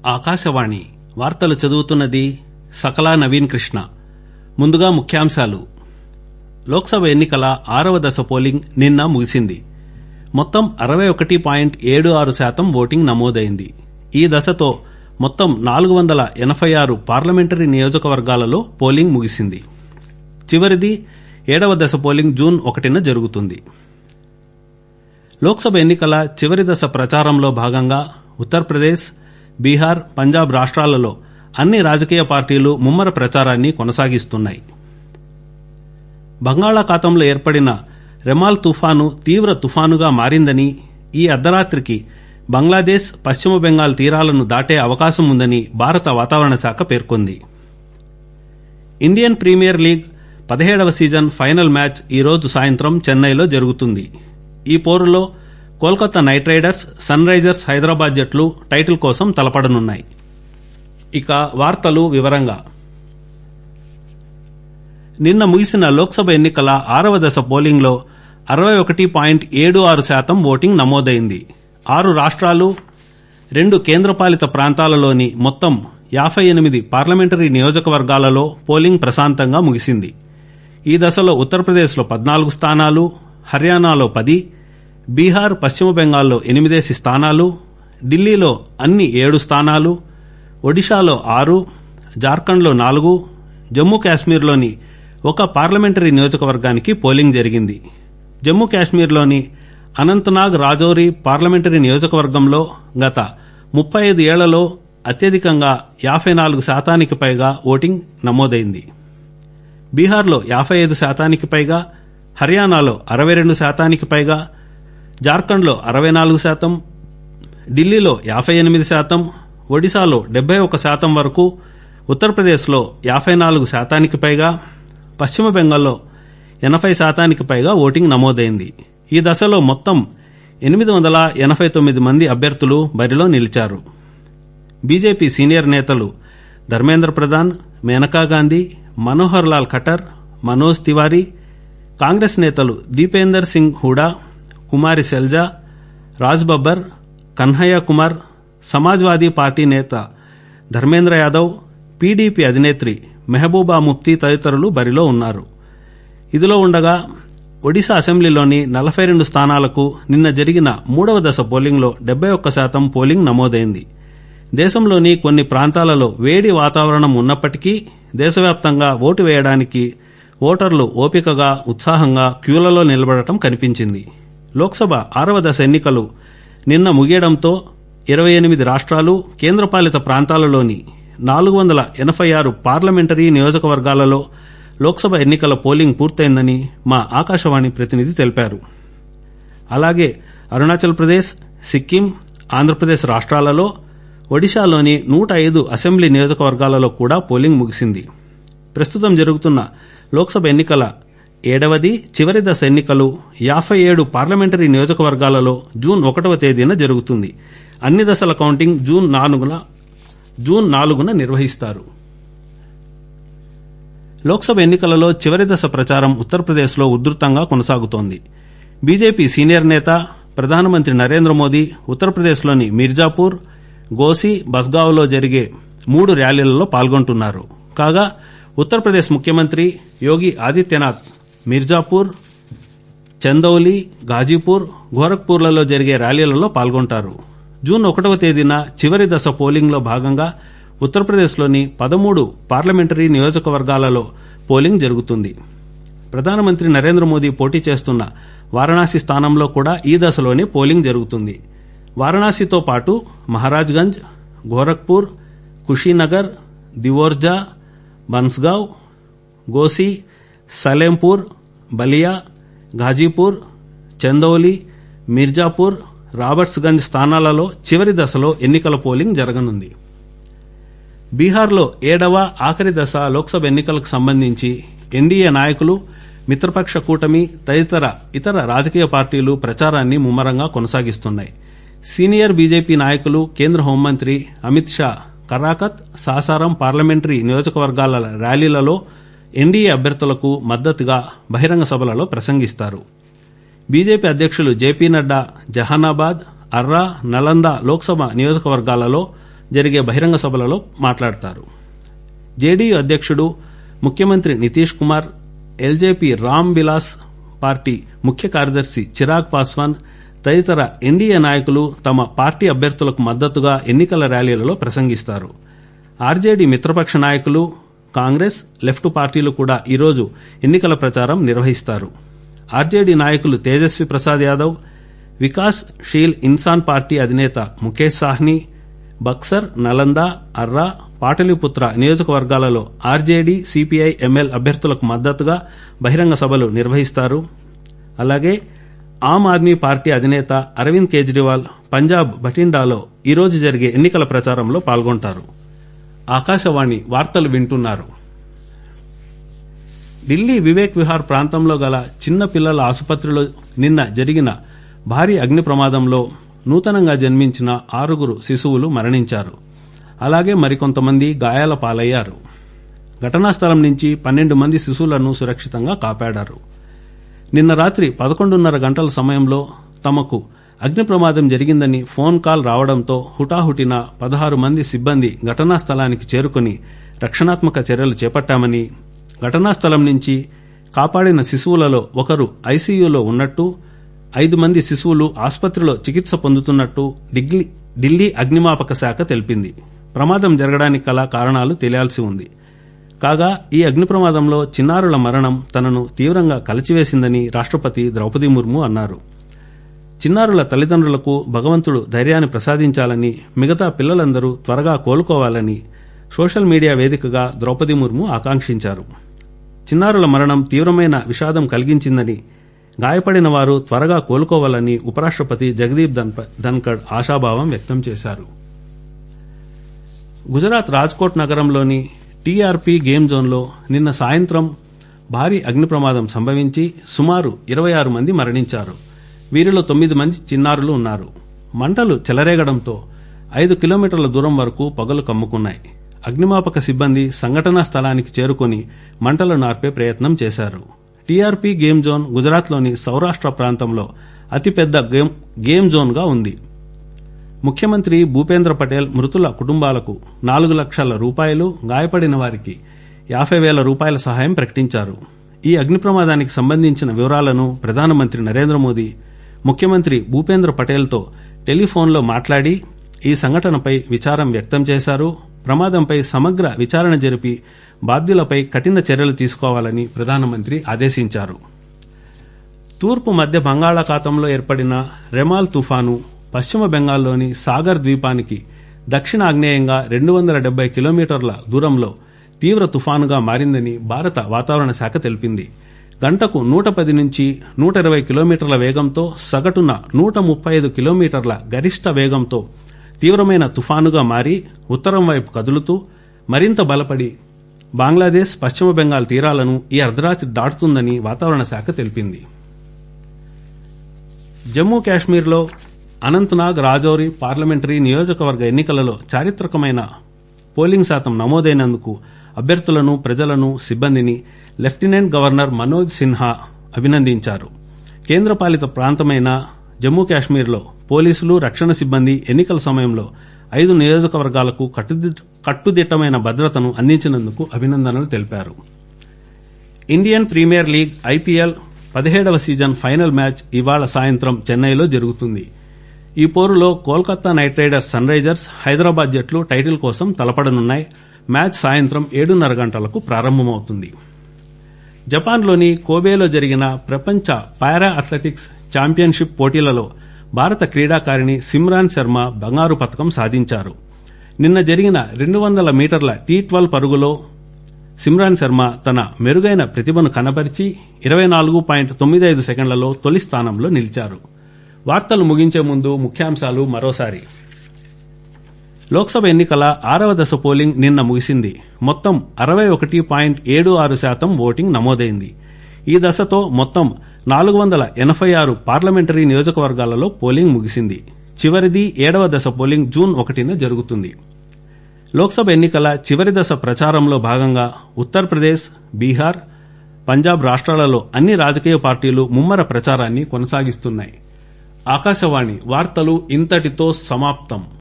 ఆకాశవాణి వార్తలు చదువుతున్నది సకలా నవీన్ కృష్ణ ముందుగా ముఖ్యాంశాలు లోక్సభ ఎన్నికల ఆరవ దశ పోలింగ్ నిన్న ముగిసింది మొత్తం అరవై ఒకటి పాయింట్ ఏడు ఆరు శాతం ఓటింగ్ నమోదైంది ఈ దశతో మొత్తం నాలుగు వందల ఎనభై ఆరు పార్లమెంటరీ నియోజకవర్గాలలో పోలింగ్ ముగిసింది చివరిది ఏడవ దశ పోలింగ్ జూన్ ఒకటిన జరుగుతుంది లోక్సభ ఎన్నికల చివరి దశ ప్రచారంలో భాగంగా ఉత్తరప్రదేశ్ బీహార్ పంజాబ్ రాష్ట్రాలలో అన్ని రాజకీయ పార్టీలు ముమ్మర ప్రచారాన్ని కొనసాగిస్తున్నాయి బంగాళాఖాతంలో ఏర్పడిన రెమాల్ తుఫాను తీవ్ర తుఫానుగా మారిందని ఈ అర్ధరాత్రికి బంగ్లాదేశ్ పశ్చిమ బెంగాల్ తీరాలను దాటే అవకాశం ఉందని భారత వాతావరణ శాఖ పేర్కొంది ఇండియన్ ప్రీమియర్ లీగ్ పదిహేడవ సీజన్ ఫైనల్ మ్యాచ్ ఈరోజు సాయంత్రం చెన్నైలో జరుగుతుంది ఈ పోరులో Kolkata knight riders Sunrisers Hyderabad జట్లు టైటిల్ కోసం తలపడనున్నాయి ఇక వార్తలు వివరంగా నిన్న ముగిసిన లోక్సభ ఎన్నికల ఆరవ దశ పోలింగ్లో అరవై ఒకటి పాయింట్ ఏడు ఆరు శాతం ఓటింగ్ నమోదైంది ఆరు రాష్ట్రాలు రెండు కేంద్రపాలిత ప్రాంతాలలోని మొత్తం యాభై ఎనిమిది పార్లమెంటరీ నియోజకవర్గాలలో పోలింగ్ ప్రశాంతంగా ముగిసింది ఈ దశలో ఉత్తరప్రదేశ్లో పద్నాలుగు స్థానాలు హర్యానాలో పది బీహార్ పశ్చిమ బెంగాల్లో ఎనిమిదేసి స్థానాలు ఢిల్లీలో అన్ని ఏడు స్థానాలు ఒడిశాలో ఆరు జార్ఖండ్లో నాలుగు జమ్మూ కాశ్మీర్లోని ఒక పార్లమెంటరీ నియోజకవర్గానికి పోలింగ్ జరిగింది జమ్మూ కాశ్మీర్లోని అనంతనాగ్ రాజౌరి పార్లమెంటరీ నియోజకవర్గంలో గత ముప్పై ఐదు ఏళ్లలో అత్యధికంగా యాభై నాలుగు శాతానికి పైగా ఓటింగ్ నమోదైంది బీహార్లో యాభై ఐదు శాతానికి పైగా హర్యానాలో అరవై రెండు శాతానికి పైగా జార్ఖండ్లో అరవై నాలుగు శాతం ఢిల్లీలో యాభై ఎనిమిది శాతం ఒడిశాలో డెబ్బై ఒక శాతం వరకు ఉత్తరప్రదేశ్లో యాభై నాలుగు శాతానికి పైగా పశ్చిమ బెంగాల్లో ఎనభై శాతానికి పైగా ఓటింగ్ నమోదైంది ఈ దశలో మొత్తం ఎనిమిది వందల ఎనభై తొమ్మిది మంది అభ్యర్థులు బరిలో నిలిచారు బీజేపీ సీనియర్ నేతలు ధర్మేంద్ర ప్రధాన్ మేనకా గాంధీ మనోహర్ లాల్ ఖటర్ మనోజ్ తివారీ కాంగ్రెస్ నేతలు దీపేందర్ సింగ్ హూడా కుమారి సెల్జా రాజ్ బబ్బర్ కన్హయ్య కుమార్ సమాజ్వాదీ పార్టీ నేత ధర్మేంద్ర యాదవ్ పీడీపీ అధినేత్రి మెహబూబా ముఫ్తీ తదితరులు బరిలో ఉన్నారు ఇదిలో ఉండగా ఒడిశా అసెంబ్లీలోని నలభై రెండు స్థానాలకు నిన్న జరిగిన మూడవ దశ పోలింగ్లో డెబ్బై ఒక్క శాతం పోలింగ్ నమోదైంది దేశంలోని కొన్ని ప్రాంతాలలో వేడి వాతావరణం ఉన్నప్పటికీ దేశవ్యాప్తంగా ఓటు వేయడానికి ఓటర్లు ఓపికగా ఉత్సాహంగా క్యూలలో నిలబడటం కనిపించింది లోక్సభ ఆరవ దశ ఎన్నికలు నిన్న ముగియడంతో ఇరవై ఎనిమిది రాష్ట్రాలు కేంద్రపాలిత ప్రాంతాలలోని నాలుగు వందల ఎనభై ఆరు పార్లమెంటరీ నియోజకవర్గాలలో లోక్సభ ఎన్నికల పోలింగ్ పూర్తయిందని మా ఆకాశవాణి ప్రతినిధి తెలిపారు అలాగే అరుణాచల్ ప్రదేశ్ సిక్కిం ఆంధ్రప్రదేశ్ రాష్ట్రాలలో ఒడిశాలోని నూట ఐదు అసెంబ్లీ నియోజకవర్గాలలో కూడా పోలింగ్ ముగిసింది ప్రస్తుతం జరుగుతున్న లోక్సభ ఎన్నికల ఏడవది చివరి దశ ఎన్నికలు యాభై ఏడు పార్లమెంటరీ నియోజకవర్గాలలో జూన్ ఒకటవ తేదీన జరుగుతుంది అన్ని దశల కౌంటింగ్ జూన్ నాలుగున జూన్ నాలుగున నిర్వహిస్తారు లోక్సభ ఎన్నికలలో చివరి దశ ప్రచారం ఉత్తరప్రదేశ్లో ఉధృతంగా కొనసాగుతోంది బీజేపీ సీనియర్ నేత ప్రధానమంత్రి నరేంద్ర మోదీ ఉత్తరప్రదేశ్లోని మిర్జాపూర్ గోసి బస్గావ్లో జరిగే మూడు ర్యాలీలలో పాల్గొంటున్నారు కాగా ఉత్తరప్రదేశ్ ముఖ్యమంత్రి యోగి ఆదిత్యనాథ్ మిర్జాపూర్ చందౌలి గాజీపూర్ గోరఖ్పూర్లలో జరిగే ర్యాలీలలో పాల్గొంటారు జూన్ ఒకటవ తేదీన చివరి దశ పోలింగ్లో భాగంగా ఉత్తరప్రదేశ్లోని పదమూడు పార్లమెంటరీ నియోజకవర్గాలలో పోలింగ్ జరుగుతుంది ప్రధానమంత్రి నరేంద్ర మోదీ పోటీ చేస్తున్న వారణాసి స్థానంలో కూడా ఈ దశలోనే పోలింగ్ జరుగుతుంది వారణాసితో పాటు మహారాజ్గంజ్ గోరఖ్పూర్ కుషీనగర్ దివోర్జా బన్స్గావ్ గోసి సలేంపూర్ బలియా ఘాజీపూర్ చందౌలి మిర్జాపూర్ రాబర్ట్స్గంజ్ స్థానాలలో చివరి దశలో ఎన్నికల పోలింగ్ జరగనుంది బీహార్లో ఏడవ ఆఖరి దశ లోక్సభ ఎన్నికలకు సంబంధించి ఎన్డీఏ నాయకులు మిత్రపక్ష కూటమి తదితర ఇతర రాజకీయ పార్టీలు ప్రచారాన్ని ముమ్మరంగా కొనసాగిస్తున్నాయి సీనియర్ బీజేపీ నాయకులు కేంద్ర హోంమంత్రి అమిత్ షా కరాకత్ సాసారం పార్లమెంటరీ నియోజకవర్గాల ర్యాలీలలో ఎన్డీఏ అభ్యర్థులకు మద్దతుగా బహిరంగ సభలలో ప్రసంగిస్తారు బీజేపీ అధ్యక్షులు జేపీ నడ్డా జహానాబాద్ అర్రా నలంద లోక్సభ నియోజకవర్గాలలో జరిగే బహిరంగ సభలలో మాట్లాడతారు జేడీయూ అధ్యక్షుడు ముఖ్యమంత్రి నితీష్ కుమార్ ఎల్జేపీ రామ్ విలాస్ పార్టీ ముఖ్య కార్యదర్శి చిరాగ్ పాస్వాన్ తదితర ఎన్డీఏ నాయకులు తమ పార్టీ అభ్యర్థులకు మద్దతుగా ఎన్నికల ర్యాలీలలో ప్రసంగిస్తారు ఆర్జేడీ మిత్రపక్ష నాయకులు కాంగ్రెస్ లెఫ్ట్ పార్టీలు కూడా ఈరోజు ఎన్నికల ప్రచారం నిర్వహిస్తారు ఆర్జేడీ నాయకులు తేజస్వి ప్రసాద్ యాదవ్ వికాస్ షీల్ ఇన్సాన్ పార్టీ అధినేత ముఖేష్ సాహ్ని బక్సర్ నలంద అర్రా పాటలీపుత్ర నియోజకవర్గాలలో ఆర్జేడీ సిపిఐ ఎంఎల్ అభ్యర్థులకు మద్దతుగా బహిరంగ సభలు నిర్వహిస్తారు అలాగే ఆమ్ ఆద్మీ పార్టీ అధినేత అరవింద్ కేజ్రీవాల్ పంజాబ్ బఠిండాలో ఈరోజు జరిగే ఎన్నికల ప్రచారంలో పాల్గొంటారు ఆకాశవాణి వార్తలు వింటున్నారు ఢిల్లీ వివేక్ విహార్ ప్రాంతంలో గల చిన్న పిల్లల ఆసుపత్రిలో నిన్న జరిగిన భారీ అగ్ని ప్రమాదంలో నూతనంగా జన్మించిన ఆరుగురు శిశువులు మరణించారు అలాగే మరికొంతమంది గాయాల పాలయ్యారు ఘటనా స్థలం నుంచి పన్నెండు మంది శిశువులను సురక్షితంగా కాపాడారు నిన్న రాత్రి పదకొండున్నర గంటల సమయంలో తమకు అగ్ని ప్రమాదం జరిగిందని ఫోన్ కాల్ రావడంతో హుటాహుటిన పదహారు మంది సిబ్బంది ఘటనా స్థలానికి చేరుకుని రక్షణాత్మక చర్యలు చేపట్టామని ఘటనా స్థలం నుంచి కాపాడిన శిశువులలో ఒకరు ఐసీయూలో ఉన్నట్టు ఐదు మంది శిశువులు ఆసుపత్రిలో చికిత్స పొందుతున్నట్టు ఢిల్లీ అగ్నిమాపక శాఖ తెలిపింది ప్రమాదం జరగడానికి గల కారణాలు తెలియాల్సి ఉంది కాగా ఈ అగ్ని ప్రమాదంలో చిన్నారుల మరణం తనను తీవ్రంగా కలచివేసిందని రాష్టపతి ద్రౌపది ముర్ము అన్నారు చిన్నారుల తల్లిదండ్రులకు భగవంతుడు ధైర్యాన్ని ప్రసాదించాలని మిగతా పిల్లలందరూ త్వరగా కోలుకోవాలని సోషల్ మీడియా వేదికగా ద్రౌపది ముర్ము ఆకాంక్షించారు చిన్నారుల మరణం తీవ్రమైన విషాదం కలిగించిందని గాయపడిన వారు త్వరగా కోలుకోవాలని ఉపరాష్టపతి జగదీప్ ధన్కడ్ ఆశాభావం వ్యక్తం చేశారు గుజరాత్ రాజ్కోట్ నగరంలోని టీఆర్పీ గేమ్ జోన్లో నిన్న సాయంత్రం భారీ అగ్ని ప్రమాదం సంభవించి సుమారు ఇరవై ఆరు మంది మరణించారు వీరిలో తొమ్మిది మంది చిన్నారులు ఉన్నారు మంటలు చెలరేగడంతో ఐదు కిలోమీటర్ల దూరం వరకు పొగలు కమ్ముకున్నాయి అగ్నిమాపక సిబ్బంది సంఘటనా స్థలానికి చేరుకుని మంటలను ఆర్పే ప్రయత్నం చేశారు టీఆర్పీ గేమ్ జోన్ గుజరాత్లోని సౌరాష్ట్ర ప్రాంతంలో అతిపెద్ద గేమ్ జోన్గా ఉంది ముఖ్యమంత్రి భూపేంద్ర పటేల్ మృతుల కుటుంబాలకు నాలుగు లక్షల రూపాయలు గాయపడిన వారికి యాభై వేల రూపాయల సహాయం ప్రకటించారు ఈ అగ్ని ప్రమాదానికి సంబంధించిన వివరాలను ప్రధానమంత్రి నరేంద్ర మోదీ ముఖ్యమంత్రి భూపేంద్ర పటేల్తో టెలిఫోన్లో మాట్లాడి ఈ సంఘటనపై విచారం వ్యక్తం చేశారు ప్రమాదంపై సమగ్ర విచారణ జరిపి బాధ్యులపై కఠిన చర్యలు తీసుకోవాలని ప్రధానమంత్రి ఆదేశించారు తూర్పు మధ్య బంగాళాఖాతంలో ఏర్పడిన రెమాల్ తుఫాను పశ్చిమ బెంగాల్లోని సాగర్ ద్వీపానికి దక్షిణ ఆగ్నేయంగా రెండు వందల డెబ్బై కిలోమీటర్ల దూరంలో తీవ్ర తుఫానుగా మారిందని భారత వాతావరణ శాఖ తెలిపింది గంటకు నూట పది నుంచి నూట ఇరవై కిలోమీటర్ల వేగంతో సగటున నూట ముప్పై ఐదు కిలోమీటర్ల గరిష్ట వేగంతో తీవ్రమైన తుఫానుగా మారి ఉత్తరం వైపు కదులుతూ మరింత బలపడి బంగ్లాదేశ్ పశ్చిమ బెంగాల్ తీరాలను ఈ అర్ధరాత్రి దాటుతుందని వాతావరణ శాఖ తెలిపింది జమ్మూ కాశ్మీర్లో అనంతనాగ్ రాజౌరి పార్లమెంటరీ నియోజకవర్గ ఎన్నికలలో చారిత్రకమైన పోలింగ్ శాతం నమోదైనందుకు అభ్యర్థులను ప్రజలను సిబ్బందిని లెఫ్టినెంట్ గవర్నర్ మనోజ్ సిన్హా అభినందించారు కేంద్రపాలిత ప్రాంతమైన జమ్మూ కాశ్మీర్లో పోలీసులు రక్షణ సిబ్బంది ఎన్నికల సమయంలో ఐదు నియోజకవర్గాలకు కట్టుదిట్టమైన భద్రతను అందించినందుకు అభినందనలు తెలిపారు ఇండియన్ ప్రీమియర్ లీగ్ ఐపీఎల్ పదిహేడవ సీజన్ ఫైనల్ మ్యాచ్ ఇవాళ సాయంత్రం చెన్నైలో జరుగుతుంది ఈ పోరులో Kolkata knight riders Sunrisers Hyderabad జట్లు టైటిల్ కోసం తలపడనున్నాయి మ్యాచ్ సాయంత్రం ఏడున్నర గంటలకు ప్రారంభమవుతుంది జపాన్లోని కోబేలో జరిగిన ప్రపంచ పారా అథ్లెటిక్స్ ఛాంపియన్షిప్ పోటీలలో భారత క్రీడాకారిణి సిమ్రాన్ శర్మ బంగారు పతకం సాధించారు నిన్న జరిగిన రెండు వందల మీటర్ల టీ ట్వెల్వ్ పరుగులో సిమ్రాన్ శర్మ తన మెరుగైన ప్రతిభను కనబరిచి ఇరవై నాలుగు పాయింట్ తొమ్మిది ఐదు సెకండ్లలో తొలి స్థానంలో నిలిచారు వార్తలు ముగించే ముందు ముఖ్యాంశాలు మరోసారి లోక్సభ ఎన్నికల ఆరవ దశ పోలింగ్ నిన్న ముగిసింది మొత్తం అరవై ఒకటి పాయింట్ ఏడు ఆరు శాతం ఓటింగ్ నమోదైంది ఈ దశతో మొత్తం నాలుగు వందల ఎనభై ఆరు పార్లమెంటరీ నియోజకవర్గాలలో పోలింగ్ ముగిసింది చివరిది ఏడవ దశ పోలింగ్ జూన్ ఒకటిన జరుగుతుంది లోక్సభ ఎన్నికల చివరి దశ ప్రచారంలో భాగంగా ఉత్తరప్రదేశ్ బీహార్ పంజాబ్ రాష్ట్రాలలో అన్ని రాజకీయ పార్టీలు ముమ్మర ప్రచారాన్ని కొనసాగిస్తున్నాయి ఆకాశవాణి వార్తలు ఇంతటితో సమాప్తం